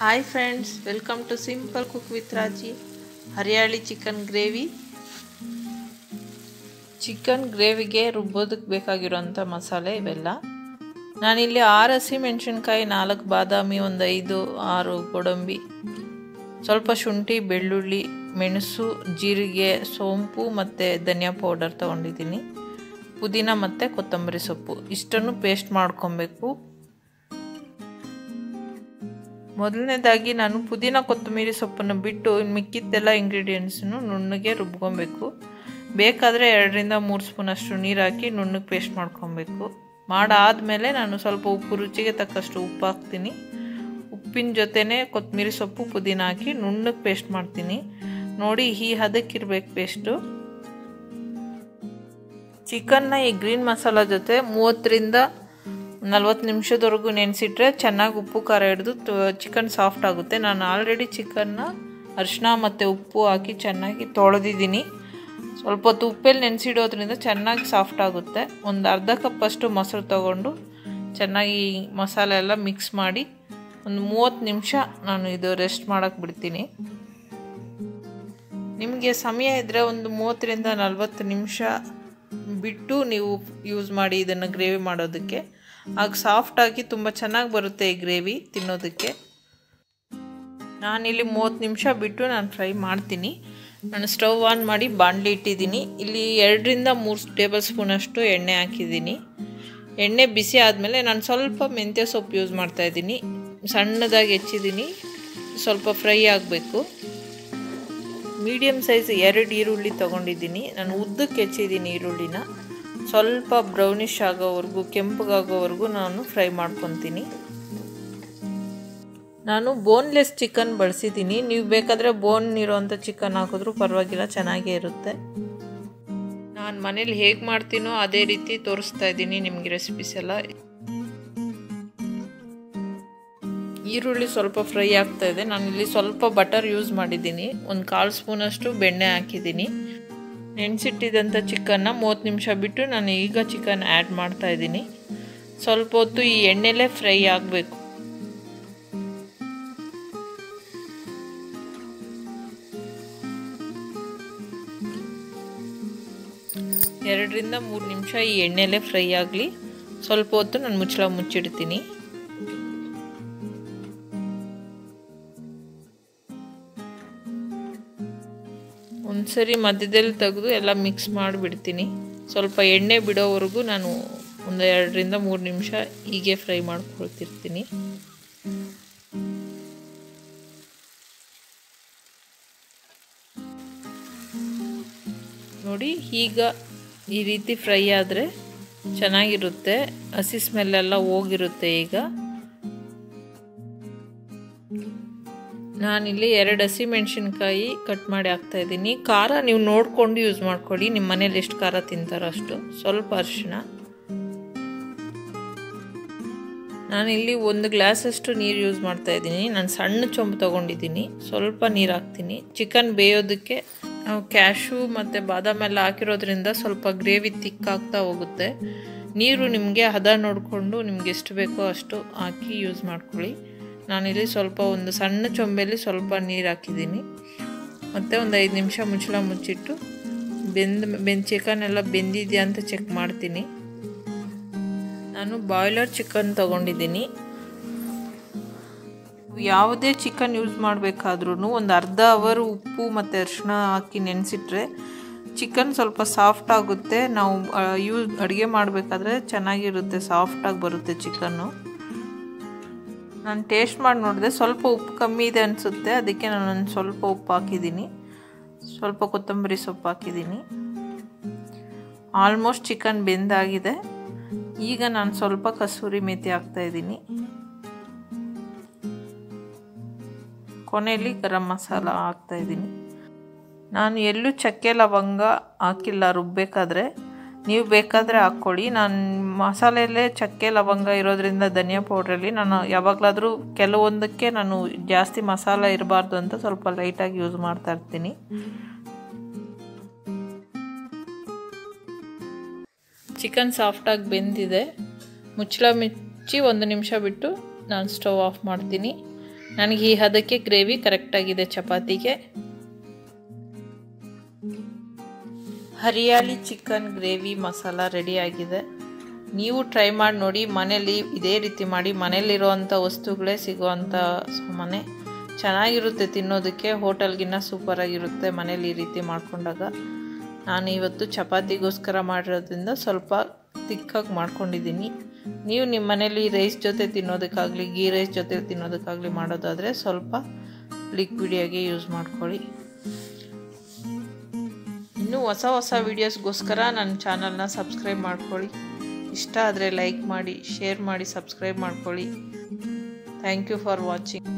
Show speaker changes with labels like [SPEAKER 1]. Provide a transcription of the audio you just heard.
[SPEAKER 1] hi friends welcome to simple cook with Raji hariyali chicken gravy chicken ಗ್ರೇವಿಗೆ ರುಬ್ಬೋದಕ್ಕೆ ಬೇಕಾಗಿರೋಂಥ ಮಸಾಲೆ ಇವೆಲ್ಲ ನಾನಿಲ್ಲಿ ಆರು ಹಸಿ ಮೆಣಸಿನ್ಕಾಯಿ ನಾಲ್ಕು ಬಾದಾಮಿ ಒಂದು ಐದು ಆರು ಗೋಡಂಬಿ ಸ್ವಲ್ಪ ಶುಂಠಿ ಬೆಳ್ಳುಳ್ಳಿ ಮೆಣಸು ಜೀರಿಗೆ ಸೋಂಪು ಮತ್ತು ಧನಿಯಾ ಪೌಡರ್ ತೊಗೊಂಡಿದ್ದೀನಿ ಪುದೀನ ಮತ್ತು ಕೊತ್ತಂಬರಿ ಸೊಪ್ಪು ಇಷ್ಟನ್ನು ಪೇಸ್ಟ್ ಮಾಡ್ಕೊಬೇಕು ಮೊದಲನೇದಾಗಿ ನಾನು ಪುದೀನ ಕೊತ್ತಂಬರಿ ಸೊಪ್ಪನ್ನು ಬಿಟ್ಟು ಇನ್ನು ಮಿಕ್ಕಿದ್ದೆಲ್ಲ ಇಂಗ್ರೀಡಿಯೆಂಟ್ಸನ್ನು ನುಣ್ಣಗೆ ರುಬ್ಕೊಬೇಕು ಬೇಕಾದರೆ ಎರಡರಿಂದ ಮೂರು ಸ್ಪೂನಷ್ಟು ನೀರು ಹಾಕಿ ನುಣ್ಣಗೆ ಪೇಸ್ಟ್ ಮಾಡ್ಕೊಬೇಕು ಮಾಡಾದಮೇಲೆ ನಾನು ಸ್ವಲ್ಪ ಉಪ್ಪು ರುಚಿಗೆ ತಕ್ಕಷ್ಟು ಉಪ್ಪು ಹಾಕ್ತೀನಿ ಉಪ್ಪಿನ ಜೊತೆನೇ ಕೊತ್ತಂಬರಿ ಸೊಪ್ಪು ಪುದೀನ ಹಾಕಿ ನುಣ್ಣಗೆ ಪೇಸ್ಟ್ ಮಾಡ್ತೀನಿ ನೋಡಿ ಈ ಹದಕ್ಕಿರ್ಬೇಕು ಪೇಸ್ಟು ಚಿಕನ್ನ ಈ ಗ್ರೀನ್ ಮಸಾಲ ಜೊತೆ ಮೂವತ್ತರಿಂದ ನಲ್ವತ್ತು ನಿಮಿಷದವರೆಗೂ ನೆನೆಸಿಟ್ರೆ ಚೆನ್ನಾಗಿ ಉಪ್ಪು ಖಾರ ಹಿಡಿದು ಚಿಕನ್ ಸಾಫ್ಟ್ ಆಗುತ್ತೆ ನಾನು ಆಲ್ರೆಡಿ ಚಿಕನ್ನ ಅರಿಶಿನ ಮತ್ತು ಉಪ್ಪು ಹಾಕಿ ಚೆನ್ನಾಗಿ ತೊಳೆದಿದ್ದೀನಿ ಸ್ವಲ್ಪ ಹೊತ್ತು ಉಪ್ಪಲ್ಲಿ ನೆನೆಸಿಡೋದ್ರಿಂದ ಚೆನ್ನಾಗಿ ಸಾಫ್ಟ್ ಆಗುತ್ತೆ ಒಂದು ಅರ್ಧ ಕಪ್ಪಷ್ಟು ಮೊಸರು ತೊಗೊಂಡು ಚೆನ್ನಾಗಿ ಮಸಾಲೆ ಎಲ್ಲ ಮಿಕ್ಸ್ ಮಾಡಿ ಒಂದು ಮೂವತ್ತು ನಿಮಿಷ ನಾನು ಇದು ರೆಸ್ಟ್ ಮಾಡೋಕ್ಕೆ ಬಿಡ್ತೀನಿ ನಿಮಗೆ ಸಮಯ ಇದ್ದರೆ ಒಂದು ಮೂವತ್ತರಿಂದ ನಲ್ವತ್ತು ನಿಮಿಷ ಬಿಟ್ಟು ನೀವು ಯೂಸ್ ಮಾಡಿ ಇದನ್ನು ಗ್ರೇವಿ ಮಾಡೋದಕ್ಕೆ ಆಗ ಸಾಫ್ಟಾಗಿ ತುಂಬ ಚೆನ್ನಾಗಿ ಬರುತ್ತೆ ಈ ಗ್ರೇವಿ ತಿನ್ನೋದಕ್ಕೆ ನಾನಿಲ್ಲಿ ಮೂವತ್ತು ನಿಮಿಷ ಬಿಟ್ಟು ನಾನು ಫ್ರೈ ಮಾಡ್ತೀನಿ ನಾನು ಸ್ಟವ್ ಆನ್ ಮಾಡಿ ಬಾಣಲಿ ಇಟ್ಟಿದ್ದೀನಿ ಇಲ್ಲಿ ಎರಡರಿಂದ ಮೂರು ಟೇಬಲ್ ಸ್ಪೂನಷ್ಟು ಎಣ್ಣೆ ಹಾಕಿದ್ದೀನಿ ಎಣ್ಣೆ ಬಿಸಿ ಆದಮೇಲೆ ನಾನು ಸ್ವಲ್ಪ ಮೆಂತ್ಯ ಸೊಪ್ಪು ಯೂಸ್ ಮಾಡ್ತಾಯಿದ್ದೀನಿ ಸಣ್ಣದಾಗಿ ಹೆಚ್ಚಿದ್ದೀನಿ ಸ್ವಲ್ಪ ಫ್ರೈ ಆಗಬೇಕು ಮೀಡಿಯಮ್ ಸೈಜ್ ಎರಡು ಈರುಳ್ಳಿ ತೊಗೊಂಡಿದ್ದೀನಿ ನಾನು ಉದ್ದಕ್ಕೆ ಹೆಚ್ಚಿದ್ದೀನಿ ಈರುಳ್ಳಿನ ಸ್ವಲ್ಪ ಬ್ರೌನಿಷ್ ಆಗೋವರೆಗೂ ಕೆಂಪಗಾಗೋವರೆಗೂ ನಾನು ಫ್ರೈ ಮಾಡ್ಕೊತೀನಿ ನಾನು ಬೋನ್ಲೆಸ್ ಚಿಕನ್ ಬಳಸಿದ್ದೀನಿ ನೀವು ಬೇಕಾದರೆ ಬೋನ್ ಇರೋವಂಥ ಚಿಕನ್ ಹಾಕಿದ್ರೂ ಪರವಾಗಿಲ್ಲ ಚೆನ್ನಾಗೇ ಇರುತ್ತೆ ನಾನು ಮನೇಲಿ ಹೇಗೆ ಮಾಡ್ತೀನೋ ಅದೇ ರೀತಿ ತೋರಿಸ್ತಾ ಇದ್ದೀನಿ ನಿಮಗೆ ರೆಸಿಪೀಸ್ ಎಲ್ಲ ಈರುಳ್ಳಿ ಸ್ವಲ್ಪ ಫ್ರೈ ಆಗ್ತಾ ಇದೆ ನಾನು ಇಲ್ಲಿ ಸ್ವಲ್ಪ ಬಟರ್ ಯೂಸ್ ಮಾಡಿದ್ದೀನಿ ಒಂದು ಕಾಲು ಸ್ಪೂನಷ್ಟು ಬೆಣ್ಣೆ ಹಾಕಿದ್ದೀನಿ ನೆನೆಸಿಟ್ಟಿದ್ದಂಥ ಚಿಕನ್ನ ಮೂವತ್ತು ನಿಮಿಷ ಬಿಟ್ಟು ನಾನು ಈಗ ಚಿಕನ್ ಆ್ಯಡ್ ಮಾಡ್ತಾ ಇದ್ದೀನಿ ಸ್ವಲ್ಪ ಹೊತ್ತು ಈ ಎಣ್ಣೆಲೇ ಫ್ರೈ ಆಗಬೇಕು ಎರಡರಿಂದ ಮೂರು ನಿಮಿಷ ಈ ಎಣ್ಣೆಲೇ ಫ್ರೈ ಆಗಲಿ ಸ್ವಲ್ಪ ಹೊತ್ತು ನಾನು ಮುಚ್ಚಳ ಮುಚ್ಚಿಡ್ತೀನಿ ಒಂದ್ಸರಿ ಮಧ್ಯದಲ್ಲಿ ತೆಗೆದು ಎಲ್ಲ ಮಿಕ್ಸ್ ಮಾಡಿಬಿಡ್ತೀನಿ ಸ್ವಲ್ಪ ಎಣ್ಣೆ ಬಿಡೋವರೆಗೂ ನಾನು ಒಂದು ಎರಡರಿಂದ ಮೂರು ನಿಮಿಷ ಹೀಗೆ ಫ್ರೈ ಮಾಡ್ಕೊಳ್ತಿರ್ತೀನಿ ನೋಡಿ ಈಗ ಈ ರೀತಿ ಫ್ರೈ ಆದರೆ ಚೆನ್ನಾಗಿರುತ್ತೆ ಹಸಿ ಸ್ಮೆಲ್ಲೆಲ್ಲ ಹೋಗಿರುತ್ತೆ ಈಗ ನಾನಿಲ್ಲಿ ಎರಡು ಹಸಿ ಮೆಣಸಿನ್ಕಾಯಿ ಕಟ್ ಮಾಡಿ ಹಾಕ್ತಾ ಇದ್ದೀನಿ ಖಾರ ನೀವು ನೋಡಿಕೊಂಡು ಯೂಸ್ ಮಾಡ್ಕೊಳ್ಳಿ ನಿಮ್ಮ ಮನೇಲಿ ಎಷ್ಟು ಖಾರ ತಿಂತಾರೋ ಅಷ್ಟು ಸ್ವಲ್ಪ ಅರಿಶಿಣ ನಾನಿಲ್ಲಿ ಒಂದು ಗ್ಲಾಸಷ್ಟು ನೀರು ಯೂಸ್ ಮಾಡ್ತಾ ಇದ್ದೀನಿ ನಾನು ಸಣ್ಣ ಚೊಂಬು ತೊಗೊಂಡಿದ್ದೀನಿ ಸ್ವಲ್ಪ ನೀರು ಹಾಕ್ತೀನಿ ಚಿಕನ್ ಬೇಯೋದಕ್ಕೆ ನಾವು ಕ್ಯಾಶು ಮತ್ತು ಬಾದಾಮ್ ಎಲ್ಲ ಹಾಕಿರೋದ್ರಿಂದ ಸ್ವಲ್ಪ ಗ್ರೇವಿ ತಿಕ್ಕಾಗ್ತಾ ಹೋಗುತ್ತೆ ನೀರು ನಿಮಗೆ ಹದ ನೋಡಿಕೊಂಡು ನಿಮ್ಗೆ ಎಷ್ಟು ಬೇಕೋ ಅಷ್ಟು ಹಾಕಿ ಯೂಸ್ ಮಾಡ್ಕೊಳ್ಳಿ ನಾನಿಲ್ಲಿ ಸ್ವಲ್ಪ ಒಂದು ಸಣ್ಣ ಚೊಂಬೆಯಲ್ಲಿ ಸ್ವಲ್ಪ ನೀರು ಹಾಕಿದ್ದೀನಿ ಮತ್ತು ಒಂದು ಐದು ನಿಮಿಷ ಮುಚ್ಚಳ ಮುಚ್ಚಿಟ್ಟು ಬೆಂದ ಬೆಂದ ಚಿಕನ್ ಎಲ್ಲ ಬೆಂದಿದೆಯಾ ಅಂತ ಚೆಕ್ ಮಾಡ್ತೀನಿ ನಾನು ಬಾಯ್ಲರ್ ಚಿಕನ್ ತೊಗೊಂಡಿದ್ದೀನಿ ಯಾವುದೇ ಚಿಕನ್ ಯೂಸ್ ಮಾಡಬೇಕಾದ್ರೂ ಒಂದು ಅರ್ಧ ಅವರ್ ಉಪ್ಪು ಮತ್ತು ಅರಿಶಿನ ಹಾಕಿ ನೆನೆಸಿಟ್ರೆ ಚಿಕನ್ ಸ್ವಲ್ಪ ಸಾಫ್ಟ್ ಆಗುತ್ತೆ ನಾವು ಯೂಸ್ ಅಡುಗೆ ಮಾಡಬೇಕಾದ್ರೆ ಚೆನ್ನಾಗಿರುತ್ತೆ ಸಾಫ್ಟಾಗಿ ಬರುತ್ತೆ ಚಿಕನ್ನು ನಾನು ಟೇಸ್ಟ್ ಮಾಡಿ ನೋಡಿದೆ ಸ್ವಲ್ಪ ಉಪ್ಪು ಕಮ್ಮಿ ಇದೆ ಅನಿಸುತ್ತೆ ಅದಕ್ಕೆ ನಾನು ಸ್ವಲ್ಪ ಉಪ್ಪು ಹಾಕಿದ್ದೀನಿ ಸ್ವಲ್ಪ ಕೊತ್ತಂಬರಿ ಸೊಪ್ಪು ಹಾಕಿದ್ದೀನಿ ಆಲ್ಮೋಸ್ಟ್ ಚಿಕನ್ ಬೆಂದಾಗಿದೆ ಈಗ ನಾನು ಸ್ವಲ್ಪ ಕಸೂರಿ ಮೆಥಿ ಹಾಕ್ತಾಯಿದ್ದೀನಿ ಕೊನೆಯಲ್ಲಿ ಗರಂ ಮಸಾಲ ಹಾಕ್ತಾಯಿದ್ದೀನಿ ನಾನು ಎಲ್ಲೂ ಚಕ್ಕೆ ಲವಂಗ ಹಾಕಿಲ್ಲ ರುಬ್ಬೇಕಾದ್ರೆ ನೀವು ಬೇಕಾದರೆ ಹಾಕ್ಕೊಳ್ಳಿ ನಾನು ಮಸಾಲೆಯಲ್ಲೇ ಚಕ್ಕೆ ಲವಂಗ ಇರೋದ್ರಿಂದ ಧನಿಯಾ ಪೌಡ್ರಲ್ಲಿ ನಾನು ಯಾವಾಗಲಾದರೂ ಕೆಲವೊಂದಕ್ಕೆ ನಾನು ಜಾಸ್ತಿ ಮಸಾಲ ಇರಬಾರ್ದು ಅಂತ ಸ್ವಲ್ಪ ಲೈಟಾಗಿ ಯೂಸ್ ಮಾಡ್ತಾ ಇರ್ತೀನಿ ಚಿಕನ್ ಸಾಫ್ಟಾಗಿ ಬೆಂದಿದೆ ಮುಚ್ಚಳ ಮುಚ್ಚಿ ಒಂದು ನಿಮಿಷ ಬಿಟ್ಟು ನಾನು ಸ್ಟವ್ ಆಫ್ ಮಾಡ್ತೀನಿ ನನಗೆ ಈ ಹದಕ್ಕೆ ಗ್ರೇವಿ ಕರೆಕ್ಟಾಗಿದೆ ಚಪಾತಿಗೆ ಹರಿಯಾಳಿ ಚಿಕನ್ ಗ್ರೇವಿ ಮಸಾಲ ರೆಡಿಯಾಗಿದೆ ನೀವು ಟ್ರೈ ಮಾಡಿ ನೋಡಿ ಮನೇಲಿ ಇದೇ ರೀತಿ ಮಾಡಿ ಮನೇಲಿರುವಂಥ ವಸ್ತುಗಳೇ ಸಿಗುವಂಥ ಸಾಮಾನೆ ಚೆನ್ನಾಗಿರುತ್ತೆ ತಿನ್ನೋದಕ್ಕೆ ಹೋಟೆಲ್ಗಿನ್ನ ಸೂಪರಾಗಿರುತ್ತೆ ಮನೇಲಿ ಈ ರೀತಿ ಮಾಡ್ಕೊಂಡಾಗ ನಾನು ಇವತ್ತು ಚಪಾತಿಗೋಸ್ಕರ ಮಾಡಿರೋದ್ರಿಂದ ಸ್ವಲ್ಪ ತಿಕ್ಕಾಗಿ ಮಾಡ್ಕೊಂಡಿದ್ದೀನಿ ನೀವು ನಿಮ್ಮ ಮನೇಲಿ ರೈಸ್ ಜೊತೆ ತಿನ್ನೋದಕ್ಕಾಗಲಿ ಗೀ ರೈಸ್ ಜೊತೆ ತಿನ್ನೋದಕ್ಕಾಗಲಿ ಮಾಡೋದಾದರೆ ಸ್ವಲ್ಪ ಲಿಕ್ವಿಡಿಯಾಗಿ ಯೂಸ್ ಮಾಡ್ಕೊಳ್ಳಿ ಇನ್ನೂ ಹೊಸ ಹೊಸ ವೀಡಿಯೋಸ್ಗೋಸ್ಕರ ನನ್ನ ಚಾನಲ್ನ ಸಬ್ಸ್ಕ್ರೈಬ್ ಮಾಡ್ಕೊಳ್ಳಿ ಇಷ್ಟ ಆದರೆ ಲೈಕ್ ಮಾಡಿ ಶೇರ್ ಮಾಡಿ ಸಬ್ಸ್ಕ್ರೈಬ್ ಮಾಡ್ಕೊಳ್ಳಿ ಥ್ಯಾಂಕ್ ಯು ಫಾರ್ ವಾಚಿಂಗ್